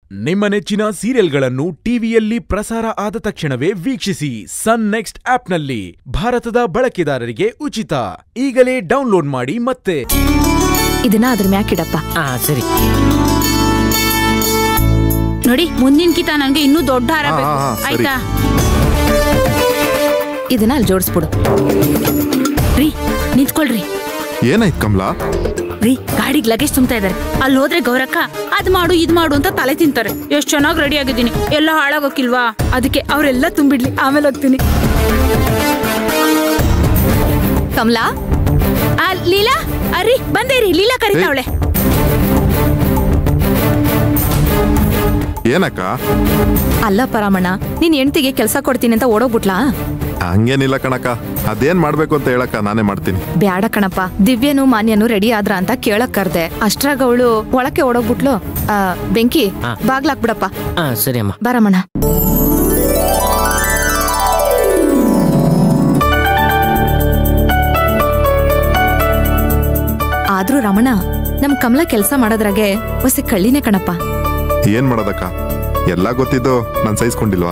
ನಿಮ್ಮ ನೆಚ್ಚಿನ ಸೀರಿಯಲ್ಗಳನ್ನು ಟಿವಿಯಲ್ಲಿ ಪ್ರಸಾರ ಆದ ತಕ್ಷಣವೇ ವೀಕ್ಷಿಸಿ ಸನ್ ನೆಕ್ಸ್ಟ್ ಆಪ್ನಲ್ಲಿ ಭಾರತದ ಬಳಕೆದಾರರಿಗೆ ಉಚಿತ ಈಗಲೇ ಡೌನ್ಲೋಡ್ ಮಾಡಿ ಮತ್ತೆ ಇದನ್ನ ಅದ್ರ ಮ್ಯಾಕಿಡಪ್ಪ ಹಾ ಸರಿ ನೋಡಿ ಮುಂದಿನ ಕಿತ ನನ್ಗೆ ಇನ್ನೂ ದೊಡ್ಡ ಹಾರ ಬೇಕು ಹಾ, ಹಾ, ಸರಿ. ಆಯ್ತಾ ಇದನ್ನ ಅಲ್ಲಿ ಜೋಡಿಸ್ಬಿಡು ರೀ ನಿಂತ್ಕೊಳ್ರಿ ಏನಾಯ್ತು ಕಮಲಾ ರೀ ಗಾಡಿಗೆ ಲಗೇಜ್ ತುಂಬ್ತಾ ಇದಾರೆ ಅಲ್ಲಿ ಹೋದ್ರೆ ಗೌರಕ್ಕ ಅದ್ ಮಾಡು ಇದ್ ಮಾಡು ಅಂತ ತಲೆ ತಿಂತಾರೆ ಎಷ್ಟ್ ಚೆನ್ನಾಗಿ ರೆಡಿ ಆಗಿದ್ದೀನಿ ಎಲ್ಲ ಹಾಳಾಗೋಕಿಲ್ವಾ ಅದಕ್ಕೆ ಅವರೆಲ್ಲ ತುಂಬಿಡ್ಲಿ ಆಮೇಲೆ ಹೋಗ್ತೀನಿ ಕಮಲಾ ಆ ಲೀಲಾ ಅರಿ ಬಂದೇರಿ ಲೀಲಾ ಕರಿತಾವಳೆ ಏನಕ್ಕ ಅಲ್ಲ ಪರಮಣ್ಣ ನಿನ್ ಹೆಂಡ್ತಿಗೆ ಕೆಲ್ಸ ಕೊಡ್ತೀನಿ ಅಂತ ಓಡೋಗ್ಬಿಟ್ಲಾ ಹಂಗೇನಿಲ್ಲ ಕಣಕ್ಕ ಅದೇನ್ ಮಾಡ್ಬೇಕು ಅಂತ ಹೇಳಕ್ಕ ನಾನೇ ಮಾಡ್ತೀನಿ ಬ್ಯಾಡ ಕಣಪ್ಪ ದಿವ್ಯನು ಮಾನ್ಯನು ರೆಡಿ ಆದ್ರ ಅಂತ ಕೇಳಕ್ ಕರ್ದೆ ಅಷ್ಟ್ರಾಗ ಅವಳು ಒಳಕ್ಕೆ ಓಡೋಗ್ಬಿಟ್ಲು ಆ, ಬೆಂಕಿ ಹಾ. ಬಾಗ್ಲಾಕ್ಬಿಡಪ್ಪ ಹಾ ಸರಿ ಅಮ್ಮ ಬರಮಣ ಆದ್ರೂ ರಮಣ ನಮ್ ಕಮಲ ಕೆಲ್ಸ ಮಾಡೋದ್ರಾಗೆ ಹೊಸ ಕಳ್ಳಿನೇ ಕಣಪ್ಪ ಏನ್ ಮಾಡೋದಕ್ಕ ಎಲ್ಲ ಗೊತ್ತಿದ್ದು ನಾನ್ ಸಹಿಸ್ಕೊಂಡಿಲ್ವಾ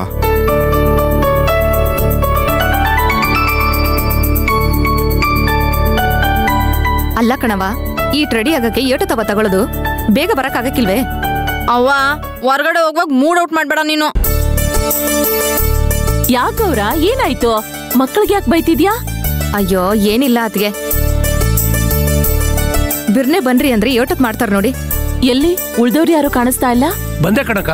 ಅಲ್ಲ ಕಣವ ಈ ರೆಡಿ ಆಗಕ್ಕೆ ಏಟು ತವ ತಗೊಳ್ಳೋದು ಬೇಗ ಬರಕ್ ಆಗಕ್ಕಿಲ್ವೇ ಅವ್ವ ಹೊರಗಡೆ ಹೋಗುವಾಗ ಮೂಡ್ ಔಟ್ ಮಾಡ್ಬೇಡ ನೀನು ಯಾಕವ್ರ ಏನಾಯ್ತು ಮಕ್ಕಳಿಗೆ ಯಾಕೆ ಬೈತಿದ್ಯಾ ಅಯ್ಯೋ ಏನಿಲ್ಲ ಅತ್ಗೆ ಬಿರ್ನೆ ಬನ್ರಿ ಅಂದ್ರೆ ಏಟತ್ ಮಾಡ್ತಾರ ನೋಡಿ ಎಲ್ಲಿ ಉಳ್ದವ್ರು ಯಾರು ಕಾಣಿಸ್ತಾ ಇಲ್ಲ ಬಂದೆ ಕಣಕ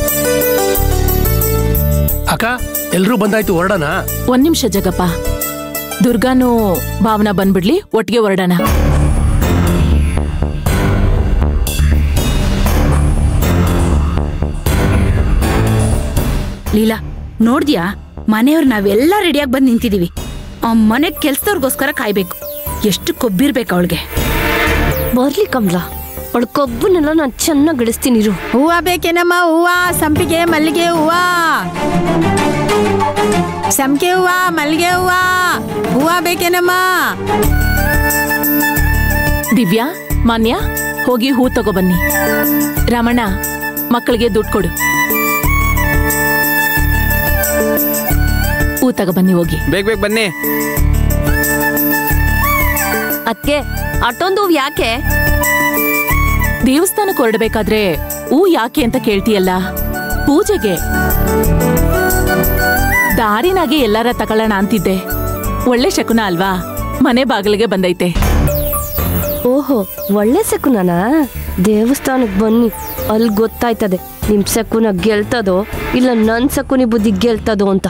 ಅಕ್ಕ ಎಲ್ರೂ ಬಂದಾಯ್ತು ಹೊರಡೋಣ ಒಂದ್ ನಿಮಿಷ ಜಗಪ್ಪ ದುರ್ಗಾನು ಭಾವನಾ ಬಂದ್ಬಿಡ್ಲಿ ಒಟ್ಟಿಗೆ ಹೊರಡೋಣ ಲೀಲಾ ನೋಡ್ದ್ಯಾ ಮನೆಯವ್ರು ನಾವೆಲ್ಲ ರೆಡಿಯಾಗಿ ಬಂದು ನಿಂತಿದೀವಿ ಆ ಮನೆ ಕೆಲ್ಸದವ್ರಿಗೋಸ್ಕರ ಕಾಯ್ಬೇಕು ಎಷ್ಟು ಕೊಬ್ಬಿರ್ಬೇಕು ಅವಳಿಗೆ ಬರ್ಲಿ ಕಮಲ ಅವಳ ಕೊಬ್ಬನ್ನೆಲ್ಲ ನಾನು ಚೆನ್ನಾಗಿ ಗಿಡಿಸ್ತೀನಿ ಇರು ಹೂವ ಬೇಕೇನಮ್ಮ ಹೂವ ಸಂಪಿಗೆ ಮಲ್ಲಿಗೆ ಹೂವ ಸಂಪಿಗೆ ಹೂವ ಮಲ್ಲಿಗೆ ಹೂವ ಹೂವ ಬೇಕೇನಮ್ಮ ದಿವ್ಯಾ ಮಾನ್ಯ ಹೋಗಿ ಹೂ ತಗೋ ಬನ್ನಿ ರಮಣ ಮಕ್ಕಳಿಗೆ ದುಡ್ಡು ಕೊಡು ಹೂ ತಗೋ ಬನ್ನಿ ಹೋಗಿ ಬೇಗ ಬೇಗ ಬನ್ನಿ ಅದಕ್ಕೆ ಅಷ್ಟೊಂದು ಯಾಕೆ ದೇವಸ್ಥಾನಕ್ಕೆ ಹೊರಡ್ಬೇಕಾದ್ರೆ ಹೂ ಯಾಕೆ ಅಂತ ಕೇಳ್ತೀಯಲ್ಲ ಪೂಜೆಗೆ ದಾರಿನಾಗೆ ಎಲ್ಲಾರ ತಗೊಳ್ಳೋಣ ಅಂತಿದ್ದೆ ಒಳ್ಳೆ ಶಕುನ ಅಲ್ವಾ ಮನೆ ಬಾಗಿಲಿಗೆ ಬಂದೈತೆ ಓಹೋ ಒಳ್ಳೆ ಸಕುನನಾ ದೇವಸ್ಥಾನಕ್ಕೆ ಬನ್ನಿ ಅಲ್ಲಿ ಗೊತ್ತಾಯ್ತದೆ ನಿಮ್ ಸಕುನ ಗೆಲ್ತದೋ ಇಲ್ಲ ನನ್ ಸಕುನಿ ಬುದ್ಧಿ ಗೆಲ್ತದೋ ಅಂತ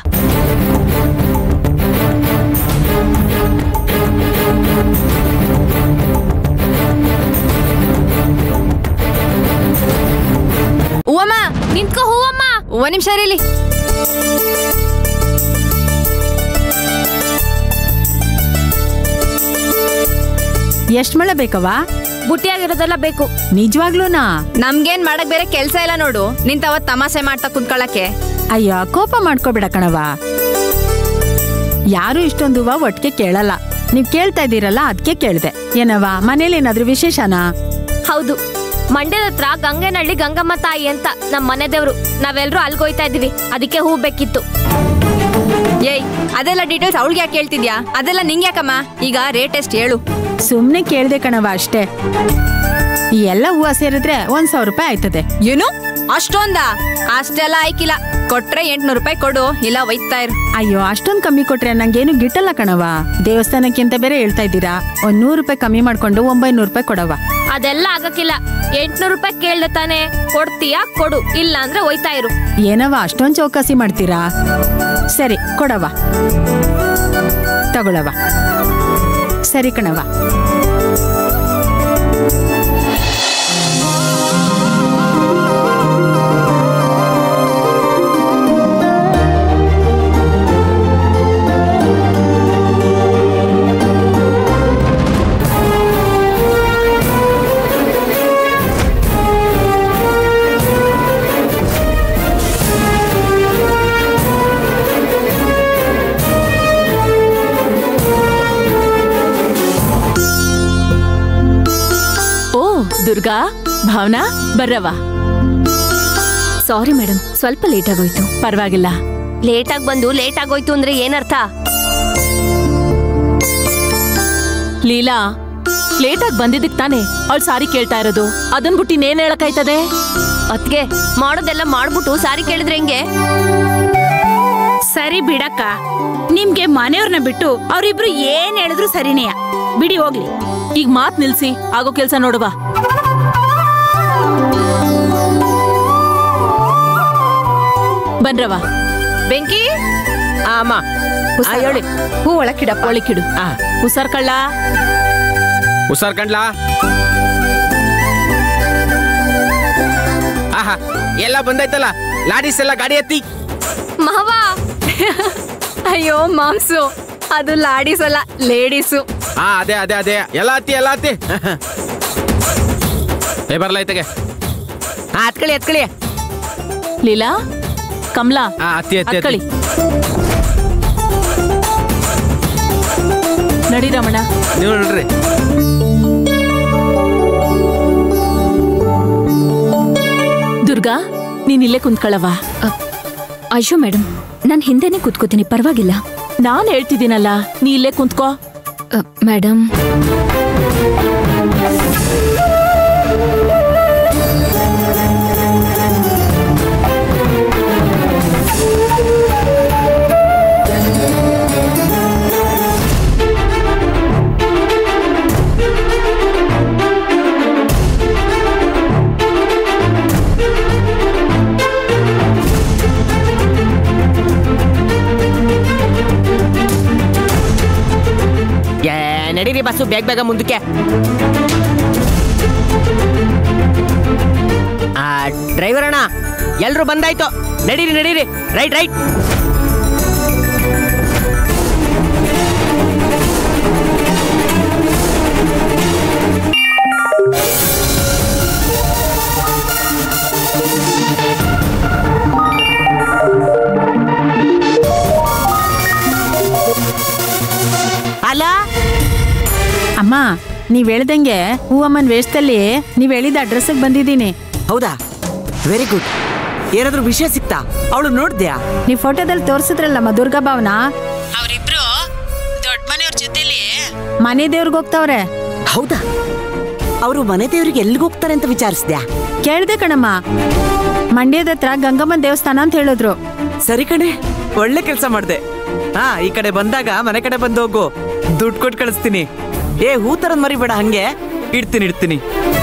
ಹೂವಮ್ಮ ನಿಂತ್ಕೋ ಹೂವಮ್ಮ ಒಂದ್ ನಿಮಿಷ ಇರಿ ಇಲ್ಲಿ ಎಷ್ಟ್ ಮಳೆ ಬೇಕವ್ವ ಬುಟ್ಟಿಯಾಗಿರೋದೆಲ್ಲ ಬೇಕು ನಿಜವಾಗ್ಲೂನಾ ನಮ್ಗೇನ್ ಮಾಡಕ್ ಬೇರೆ ಕೆಲ್ಸ ಇಲ್ಲ ನೋಡು ನಿಂತವ ತಮಾಷೆ ಮಾಡ್ತಾ ಕುಂತ್ಕೊಳಕ್ಕೆ ಅಯ್ಯೋ ಕೋಪ ಮಾಡ್ಕೋಬೇಡ ಕಣವ ಯಾರು ಇಷ್ಟೊಂದು ಹೂವ ಒಟ್ಟಿಗೆ ಕೇಳಲ್ಲ ನೀವ್ ಕೇಳ್ತಾ ಇದ್ದೀರಲ್ಲ ಅದಕ್ಕೆ ಕೇಳ್ದೆ ಏನವ್ವ ಮನೇಲಿ ಏನಾದ್ರೂ ವಿಶೇಷನಾ ಹೌದು ಮಂಡ್ಯದ ಹತ್ರ ಗಂಗನಹಳ್ಳಿ ಗಂಗಮ್ಮ ತಾಯಿ ಅಂತ ನಮ್ಮ ಮನೆ ದೇವ್ರು ನಾವೆಲ್ಲರೂ ಅಲ್ಗೋಯ್ತಾ ಇದೀವಿ ಅದಕ್ಕೆ ಹೂ ಬೇಕಿತ್ತು ಏಯ್ ಅದೆಲ್ಲ ಡೀಟೇಲ್ಸ್ ಅವಳಿಗೆ ಯಾಕೆ ಕೇಳ್ತಿದ್ಯಾ ಅದೆಲ್ಲ ನಿಂಗ್ ಯಾಕಮ್ಮ ಈಗ ರೇಟ್ ಎಷ್ಟು ಹೇಳು ಸುಮ್ನೆ ಕೇಳ್ದೆ ಕಣವ ಅಷ್ಟೇ ಈ ಎಲ್ಲ ಹೂವ ಸೇರಿದ್ರೆ ಒಂದ್ ಸಾವಿರ ರೂಪಾಯಿ ಆಯ್ತದೆ ಏನು ಅಷ್ಟೊಂದ ಅಷ್ಟೆಲ್ಲ ಆಯ್ಕಿಲ್ಲ ಕೊಟ್ರೆ ಎಂಟ್ನೂರು ರೂಪಾಯಿ ಕೊಡು ಇಲ್ಲ ಒಯ್ತಾ ಇರು ಅಯ್ಯೋ ಅಷ್ಟೊಂದ್ ಕಮ್ಮಿ ಕೊಟ್ರೆ ನಂಗೇನು ಗಿಟ್ಟಲ್ಲ ಕಣವ ದೇವಸ್ಥಾನಕ್ಕಿಂತ ಬೇರೆ ಹೇಳ್ತಾ ಇದ್ದೀರಾ ಒಂದ್ ನೂರು ರೂಪಾಯಿ ಕಮ್ಮಿ ಮಾಡ್ಕೊಂಡು ಒಂಬೈನೂರು ರೂಪಾಯಿ ಕೊಡವ ಅದೆಲ್ಲ ಆಗಕ್ಕಿಲ್ಲ ಎಂಟ್ನೂರು ರೂಪಾಯಿ ಕೇಳ್ದೆ ತಾನೆ ಕೊಡ್ತೀಯಾ ಕೊಡು ಇಲ್ಲ ಅಂದ್ರೆ ಒಯ್ತಾ ಇರು ಏನವ ಅಷ್ಟೊಂದ್ ಚೌಕಾಸಿ ಮಾಡ್ತೀರಾ ಸರಿ ಕೊಡವ ತಗೊಳವ ಸರಿ ಕಣವ ದುರ್ಗಾ ಭಾವನಾ ಬರ್ರವ ಸಾರಿ ಮೇಡಮ್ ಸ್ವಲ್ಪ ಲೇಟ್ ಆಗೋಯ್ತು ಪರವಾಗಿಲ್ಲ ಲೇಟಾಗಿ ಬಂದು ಲೇಟ್ ಆಗೋಯ್ತು ಅಂದ್ರೆ ಏನರ್ಥ ಲೀಲಾ ಲೇಟಾಗಿ ಬಂದಿದ್ದಕ್ ತಾನೆ ಅವಳು ಸಾರಿ ಕೇಳ್ತಾ ಇರೋದು ಅದನ್ ಬಿಟ್ಟು ಇನ್ನೇನ್ ಹೇಳಕ್ಕಾಯ್ತದೆ ಅತ್ಗೆ ಮಾಡೋದೆಲ್ಲ ಮಾಡ್ಬಿಟ್ಟು ಸಾರಿ ಕೇಳಿದ್ರೆ ಹೆಂಗೆ ಸರಿ ಬಿಡಕ್ಕ ನಿಮ್ಗೆ ಮನೆಯವ್ರನ್ನ ಬಿಟ್ಟು ಅವ್ರಿಬ್ರು ಏನ್ ಹೇಳಿದ್ರು ಸರಿನೇಯ ಬಿಡಿ ಹೋಗ್ಲಿ ಈಗ ಮಾತ್ ನಿಲ್ಸಿ ಆಗೋ ಕೆಲ್ಸ ನೋಡುವ ಬನ್ರವ ಬೆಂಕಿ ಆ, ಅಮ್ಮ ಆ, ಹೇಳಿ ಹೂ ಒಳಕಿಡಪ್ಪ ಒಳಕಿಡು ಆ, ಹುಷಾರ್ ಕಳ್ಳ ಹುಷಾರ್ ಕಂಡ್ಲಾ ಆಹಾ ಎಲ್ಲ ಬಂದೈತಲ್ಲ ಲಾಡೀಸ್ ಎಲ್ಲ ಗಾಡಿ ಎತ್ತಿ ಮಾವ ಅಯ್ಯೋ ಮಾಂಸು ಅದು ಲಾಡೀಸ್ ಅಲ್ಲ ಲೇಡೀಸು ಹಾ ಅದೇ ಅದೇ ಅದೇ ಎಲ್ಲ ಹತ್ತಿ ಎಲ್ಲ ಹತ್ತಿ ಏ ಬರ್ಲಾ ಐತೆಗೆ ಆ, ಹತ್ಕೊಳ್ಳಿ ಹತ್ಕೊಳ್ಳಿ ಲೀಲಾ ಕಮಲಾ ಹಾ ಹತ್ತಿ ಹತ್ತಿ ಹತ್ತಿ ಹತ್ಕೊಳ್ಳಿ ನಡಿ ರಮಣ ನೀವು ನೋಡ್ರಿ ದುರ್ಗಾ ನೀನ್ ಇಲ್ಲೇ ಕುಂತ್ಕೊಳ್ಳವ ಅಯ್ಯೋ ಮೇಡಮ್ ನಾನು ಹಿಂದೆನೆ ಕೂತ್ಕೋತೀನಿ ಪರವಾಗಿಲ್ಲ ನಾನ್ ಹೇಳ್ತಿದ್ದೀನಲ್ಲ ನೀ ಇಲ್ಲೇ ಕುಂತ್ಕೋ ಮೇಡಮ್ ಏ ನಡೀರಿ ಬಸ್ಸು ಬೇಗ ಬೇಗ ಮುಂದಕ್ಕೆ ಆ ಡ್ರೈವರ್ ಅಣ್ಣ ಎಲ್ರು ಬಂದಾಯ್ತು ನಡೀರಿ ನಡೀರಿ ರೈಟ್ ರೈಟ್ ಅಲ್ಲ ಅಮ್ಮ ನೀವ್ ಹೇಳ್ದಂಗೆ ಹೂವಮ್ಮನ್ ವೇಷದಲ್ಲಿ ನೀವ್ ಹೇಳಿದ ಅಡ್ರೆಸ್ಗೆ ಬಂದಿದ್ದೀನಿ ಹೌದಾ ವೆರಿ ಗುಡ್ ಏನಾದ್ರೂ ವಿಷಯ ಸಿಕ್ತಾ ಅವಳು ನೋಡ್ದ್ಯಾ ನೀವ್ ಫೋಟೋದಲ್ಲಿ ತೋರಿಸಿದ್ರಲ್ಲಮ್ಮ ದುರ್ಗಾ ಭಾವನ ಅವರಿಬ್ರು ದೊಡ್ಡ ಮನೆಯವ್ರ ಜೊತೆಲಿ ಮನೆ ದೇವ್ರಿಗೆ ಹೋಗ್ತಾವ್ರೆ ಹೌದಾ ಅವರು ಮನೆ ದೇವ್ರಿಗೆ ಎಲ್ಲಿಗೆ ಹೋಗ್ತಾರೆ ಅಂತ ವಿಚಾರಿಸ್ದ್ಯಾ ಕೇಳ್ದೆ ಕಣಮ್ಮ ಮಂಡ್ಯದ ಹತ್ರ ಗಂಗಮ್ಮನ್ ದೇವಸ್ಥಾನ ಅಂತ ಹೇಳಿದ್ರು ಸರಿ ಕಣೆ ಒಳ್ಳೆ ಕೆಲಸ ಮಾಡ್ದೆ ಹಾ ಈ ಕಡೆ ಬಂದಾಗ ಮನೆ ಕಡೆ ಬಂದು ಹೋಗು ದುಡ್ಡು ಕೊಟ್ಟು ಕಳಿಸ್ತೀನಿ ಏ ಹೂ ತರದ್ ಮರಿಬೇಡ ಹಂಗೆ ಇಡ್ತೀನಿ ಇಡ್ತೀನಿ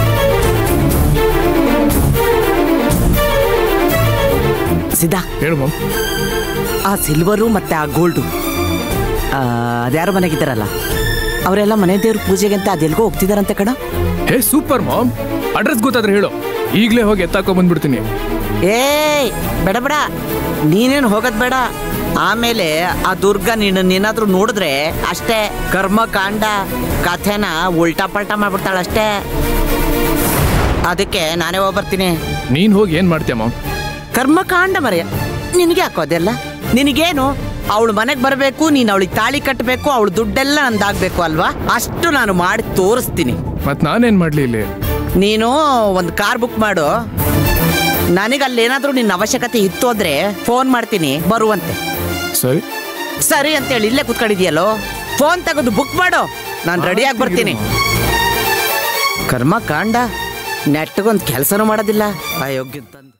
ಸಿದ್ಧಾ ಹೇಳು ಮಾಮ್ ಆ ಸಿಲ್ವರು ಮತ್ತೆ ಆ ಗೋಲ್ಡು ಅದ್ಯಾರೋ ಮನೆಗಿದ್ದಾರಲ್ಲ ಅವರೆಲ್ಲ ಮನೆ ದೇವ್ರ ಪೂಜೆಗೆ ಅಂತ ಅದೆಲ್ಗೋ ಹೋಗ್ತಿದಾರಂತೆ ಕಣ ಹೇ ಸೂಪರ್ ಮಾಮ್ ಅಡ್ರೆಸ್ ಗೊತ್ತಾದ್ರೆ ಹೇಳು ಈಗಲೇ ಹೋಗಿ ಎತ್ತಾಕೊ ಬಂದ್ಬಿಡ್ತೀನಿ ಏಯ್ ಬೇಡ ಬೇಡ ನೀನೇನು ಹೋಗೋದ್ ಬೇಡ ಆಮೇಲೆ ಆ ದುರ್ಗ ನೀನು ನೀನಾದ್ರೂ ನೋಡಿದ್ರೆ ಅಷ್ಟೇ ಕರ್ಮ ಕಾಂಡ ಕಥೆನ ಉಲ್ಟಾ ಪಲ್ಟಾ ಮಾಡ್ಬಿಡ್ತಾಳೆ ಅಷ್ಟೇ ಅದಕ್ಕೆ ನಾನೇ ಹೋಗ್ಬರ್ತೀನಿ ನೀನ್ ಹೋಗಿ ಏನ್ ಮಾಡ್ತೀಯ ಮಾಮ್ ಕರ್ಮ ಕಾಂಡ ಮರೆಯ ನಿನಗೆ ಹಾಕೋದೆಲ್ಲ ನಿನಗೇನು ಅವಳು ಮನೆಗೆ ಬರಬೇಕು ನೀನು ಅವಳಿಗೆ ತಾಳಿ ಕಟ್ಟಬೇಕು ಅವಳು ದುಡ್ಡೆಲ್ಲ ನಂದಾಗ್ಬೇಕು ಅಲ್ವಾ ಅಷ್ಟು ನಾನು ಮಾಡಿ ತೋರಿಸ್ತೀನಿ ಮತ್ ನಾನೇನ್ ಮಾಡ್ಲಿ ಇಲ್ಲಿ ನೀನು ಒಂದು ಕಾರ್ ಬುಕ್ ಮಾಡು ನನಗೆ ಅಲ್ಲೇನಾದ್ರೂ ನಿನ್ನ ಅವಶ್ಯಕತೆ ಇತ್ತು ಅಂದ್ರೆ ಫೋನ್ ಮಾಡ್ತೀನಿ ಬರುವಂತೆ ಸರಿ ಸರಿ ಅಂತೇಳಿ ಇಲ್ಲೇ ಕುತ್ಕೊಂಡಿದ್ಯಲ್ಲೋ ಫೋನ್ ತೆಗೆದು ಬುಕ್ ಮಾಡು ನಾನು ರೆಡಿಯಾಗಿ ಬರ್ತೀನಿ ಕರ್ಮ ಕಾಂಡ ನೆಟ್ಟಗೊಂದು ಕೆಲಸನೂ ಮಾಡೋದಿಲ್ಲ ಅಯೋಗ್ಯ ತಂದು